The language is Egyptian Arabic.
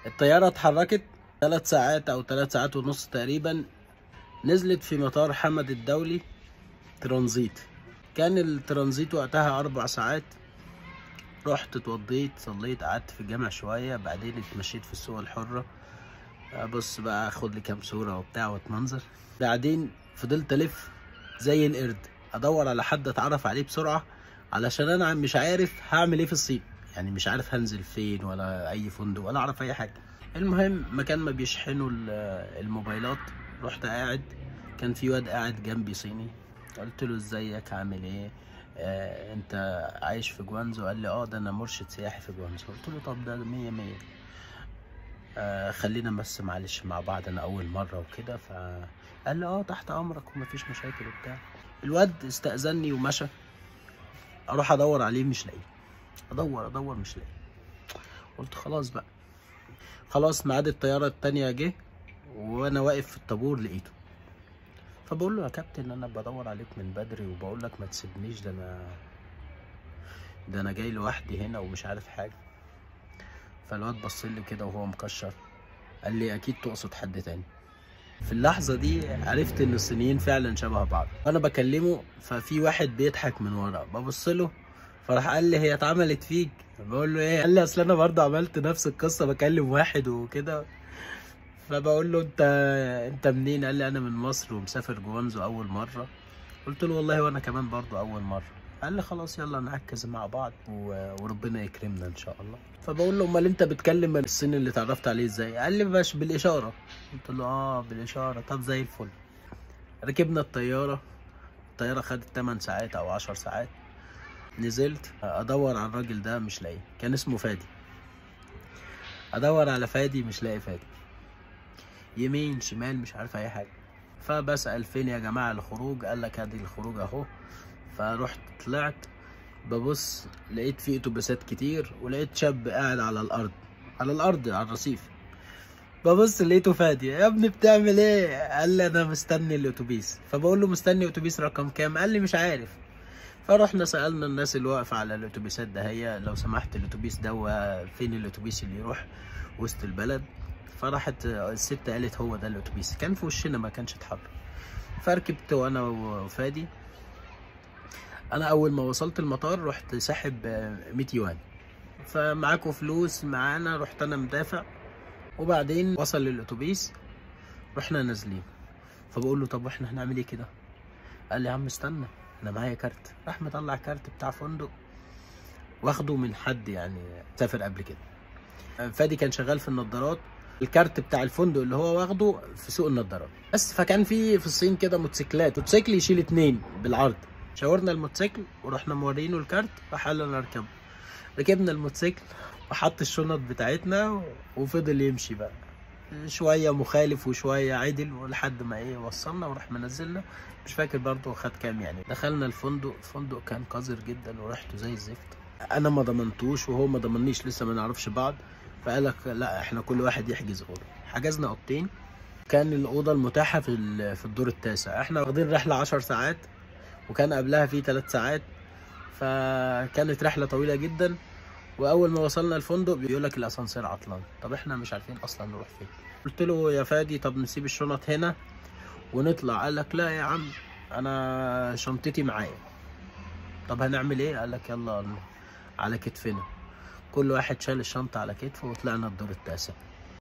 الطيارة اتحركت ثلاث ساعات أو ثلاث ساعات ونص تقريبا نزلت في مطار حمد الدولي ترانزيت كان الترانزيت وقتها أربع ساعات رحت اتوضيت صليت قعدت في الجامع شوية بعدين اتمشيت في السوق الحرة ابص بقى اخد لي كام صورة وبتاع واتمنظر بعدين فضلت الف زي القرد ادور على حد اتعرف عليه بسرعة علشان انا مش عارف هعمل ايه في الصين يعني مش عارف هنزل فين ولا اي فندق ولا اعرف اي حاجة المهم مكان ما بيشحنوا ال- الموبايلات رحت قاعد كان في واد قاعد جنبي صيني قلت له ازيك عامل ايه آه انت عايش في جوانزو قال لي اه ده انا مرشد سياحي في جوانزو قلت له طب ده مية مية آه خلينا بس معلش مع بعض انا اول مره وكده فقال لي اه تحت امرك ومفيش مشاكل وبتاع الواد استاذني ومشى اروح ادور عليه مش لاقيه ادور ادور مش لاقيه قلت خلاص بقى خلاص ميعاد الطياره التانية جه وانا واقف في الطابور لقيته فبقول له يا كابتن انا بدور عليك من بدري وبقول لك ما تسيبنيش ده انا ده انا جاي لوحدي هنا ومش عارف حاجه فالواد بص لي كده وهو مكشر قال لي اكيد تقصد حد تاني في اللحظه دي عرفت ان الصينيين فعلا شبه بعض وانا بكلمه ففي واحد بيضحك من ورا ببص له فراح قال لي هي اتعملت فيك بقول له ايه قال لي اصل انا برضه عملت نفس القصه بكلم واحد وكده فبقول له انت انت منين قال لي انا من مصر ومسافر جوانزو اول مره قلت له والله وانا كمان برضه اول مره قال لي خلاص يلا نركز مع بعض و- وربنا يكرمنا ان شاء الله فبقول له امال انت بتكلم الصيني اللي اتعرفت عليه ازاي قال لي باش بالاشاره قلت له اه بالاشاره طب زي الفل ركبنا الطياره الطياره خدت 8 ساعات او 10 ساعات نزلت ادور على الراجل ده مش لاقيه كان اسمه فادي ادور على فادي مش لاقي فادي يمين شمال مش عارف اي حاجه فبسال فين يا جماعه الخروج قال لك ادي الخروج اهو فرحت طلعت ببص لقيت في اتوبيسات كتير ولقيت شاب قاعد على الارض على الارض على الرصيف ببص لقيته فادي يا ابني بتعمل ايه قال لي انا مستني الاتوبيس فبقول له مستني اتوبيس رقم كام قال لي مش عارف فرحنا سالنا الناس اللي واقفه على الاتوبيسات ده هي لو سمحت الاتوبيس ده هو فين الاتوبيس اللي يروح وسط البلد فراحت الست قالت هو ده الاتوبيس كان في وشنا ما كانش اتحرك فركبت وانا وفادي انا اول ما وصلت المطار رحت ساحب آه، 100 يوان فمعاكوا فلوس معانا رحت انا مدافع وبعدين وصل للاتوبيس رحنا نازلين فبقول له طب واحنا هنعمل ايه كده قال لي يا عم استنى انا معايا كارت راح مطلع كارت بتاع فندق واخده من حد يعني سافر قبل كده فادي كان شغال في النضارات الكارت بتاع الفندق اللي هو واخده في سوق النضارات بس فكان في في الصين كده موتوسيكلات موتوسيكل يشيل اتنين بالعرض شاورنا الموتوسيكل ورحنا مورينه الكارت راح قال لنا اركبه ركبنا الموتوسيكل وحط الشنط بتاعتنا وفضل يمشي بقى شويه مخالف وشويه عدل ولحد ما ايه وصلنا وراح منزلنا مش فاكر برضه خد كام يعني دخلنا الفندق الفندق كان قذر جدا وريحته زي الزفت انا ما ضمنتوش وهو ما ضمنيش لسه ما نعرفش بعض فقال لك لا احنا كل واحد يحجز اوضه حجزنا اوضتين كان الاوضه المتاحه في ال- في الدور التاسع احنا واخدين رحله 10 ساعات وكان قبلها في 3 ساعات فكانت رحله طويله جدا واول ما وصلنا الفندق بيقول لك الاسانسير عطلان طب احنا مش عارفين اصلا نروح فين قلت له يا فادي طب نسيب الشنط هنا ونطلع قال لك لا يا عم انا شنطتي معايا طب هنعمل ايه قال لك يلا على كتفنا كل واحد شال الشنطه على كتفه وطلعنا الدور التاسع